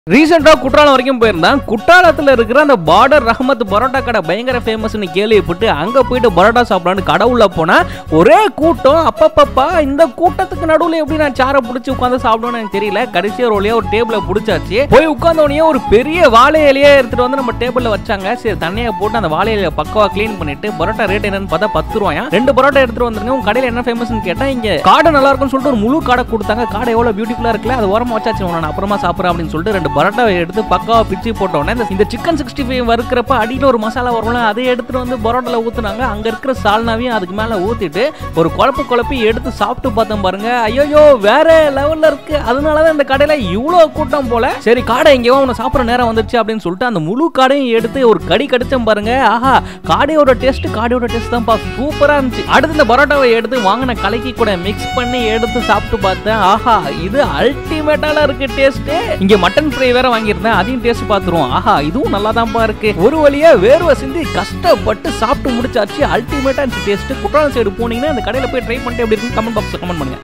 ரீசெண்டாக குற்றாலம் வரைக்கும் போயிருந்தேன் குற்றாலத்தில் இருக்கிற அந்த பார்டர் ரஹமத் பரோட்டா கடை பயங்கர ஃபேமஸ்னு கேள்விப்பட்டு அங்கே போயிட்டு பரோட்டா சாப்பிடலான்னு கடை உள்ள போனால் ஒரே கூட்டம் அப்பப்பப்பா இந்த கூட்டத்துக்கு நடுவில் எப்படி நான் சாரை பிடிச்சி உட்காந்து சாப்பிடுவேன்னு எனக்கு தெரியல கடைசியாக ஒரு வழியா ஒரு டேபிளை பிடிச்சாச்சு போய் உட்கார்ந்த உடனே ஒரு பெரிய வாழை இலையே எடுத்துட்டு வந்து நம்ம டேபிளில் வச்சாங்க சரி தண்ணியை போட்டு அந்த வாழை இலையை பக்கவா க்ளீன் பண்ணிட்டு பரோட்டா ரேட் என்னன்னு பார்த்தா பத்து ரூபாயா ரெண்டு பரோட்டா எடுத்துட்டு வந்துருங்க உங்க கடையில் என்ன ஃபேமஸ்னு கேட்டால் இங்கே காடை நல்லா இருக்கும்னு சொல்லிட்டு ஒரு முழு காடை கொடுத்தாங்க காடை எவ்வளோ பியூட்டிஃபுல்லாக இருக்குல்ல அது ஓரமாக வச்சாச்சு நான் அப்புறமா சாப்பிட்றேன் அப்படின்னு சொல்லிட்டு ரெண்டு பரோட்டாவை எடுத்து பக்காவா பிச்சு போட்டோன்னே இந்த- இந்த சிக்கன் சிக்ஸ்டி ஃபைவ் வறுக்கிறப்ப அடியில் ஒரு மசாலா வரும்ல அதை எடுத்துட்டு வந்து பரோட்டால ஊத்துனாங்க அங்க இருக்கிற சால்னாவையும் அதுக்கு மேல ஊத்திட்டு ஒரு குழப்பு குழப்பி எடுத்து சாப்பிட்டு பார்த்தோம் பாருங்க ஐயோ வேற லெவல்ல இருக்கு அதனாலதான் இந்த கடையில இவ்வளோ கூட்டம் போல சரி காடை எங்கேயோ உன சாப்பிட்ற நேரம் வந்துருச்சு அப்படின்னு சொல்லிட்டு அந்த முழு காடையும் எடுத்து ஒரு கடி கடிச்சோம் பாருங்க ஆஹா காடையோட டேஸ்ட் காடையோட டேஸ்ட் தான்ப்பா சூப்பரா இருந்துச்சு அடுத்து இந்த பரோட்டாவை எடுத்து வாங்கின கலக்கி கூட மிக்ஸ் பண்ணி எடுத்து சாப்பிட்டு பார்த்தேன் ஆஹா இது அல்டிமேட்டால இருக்கு டேஸ்ட் இங்க மட்டன் ஃப்ரை வேற வாங்கியிருந்தேன் அதையும் டேஸ்ட் பார்த்துருவோம் ஆஹா இதுவும் நல்லா தான்ப்பா இருக்கு ஒரு வழியா வேர்வை சிந்தி கஷ்டப்பட்டு சாப்பிட்டு முடிச்சாச்சு அல்டிமேட்டா இருந்துச்சு டேஸ்ட் குற்றாலம் சைடு போனீங்கன்னா அந்த கடையில போய் ட்ரை பண்ணிட்டு எப்படி இருக்குன்னு கமெண்ட் பாக்ஸ்ல கமெண்ட் பண்ணுங்க